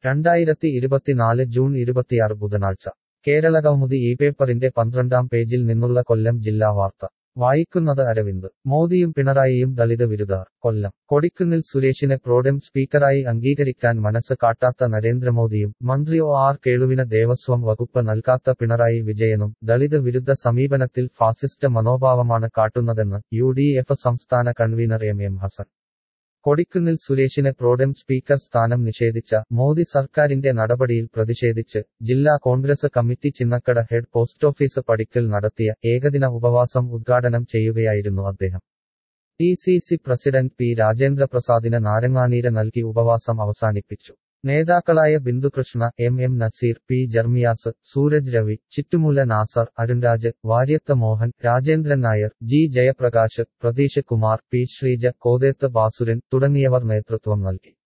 രണ്ടായിരത്തി ഇരുപത്തിനാല് ജൂൺ ഇരുപത്തിയാറ് ബുധനാഴ്ച കേരളകൗമുദി ഈ പേപ്പറിന്റെ പന്ത്രണ്ടാം പേജിൽ നിന്നുള്ള കൊല്ലം ജില്ലാ വാർത്ത വായിക്കുന്നത് അരവിന്ദ് മോദിയും പിണറായിയും ദളിത് വിരുദ്ധർ കൊല്ലം കൊടിക്കുന്നിൽ സുരേഷിനെ പ്രോഡം സ്പീക്കറായി അംഗീകരിക്കാൻ മനസ്സ് കാട്ടാത്ത നരേന്ദ്രമോദിയും മന്ത്രി ഒ ആർ കേളുവിന് ദേവസ്വം വകുപ്പ് നൽകാത്ത പിണറായി വിജയനും ദളിത് വിരുദ്ധ സമീപനത്തിൽ ഫാസിസ്റ്റ് മനോഭാവമാണ് കാട്ടുന്നതെന്ന് യു ഡി എഫ് സംസ്ഥാന convener M M Hassan Kodikunnil സുരേഷിനെ പ്രോഡം സ്പീക്കർ സ്ഥാനം നിഷേധിച്ച മോദി സർക്കാരിന്റെ നടപടിയിൽ പ്രതിഷേധിച്ച് ജില്ലാ Congress committee Chinnakada head post office പടിക്കൽ നടത്തിയ ഏകദിന ഉപവാസം ഉദ്ഘാടനം ചെയ്യുകയായിരുന്നു അദ്ദേഹം D C C president P Rajendra പ്രസാദിന് നാരങ്ങാനീര് നൽകി ഉപവാസം അവസാനിപ്പിച്ചു നേതാക്കളായ Bindukrishna M M Naseer P Jermias Sooraj Ravi Chittumoola Nasar Arunraj Varyath Mohan Rajendran Nair G Jayaprakash Pratheesh Kumar P Sreeja Kotheth Basuran തുടങ്ങിയവർ നേതൃത്വം നൽകി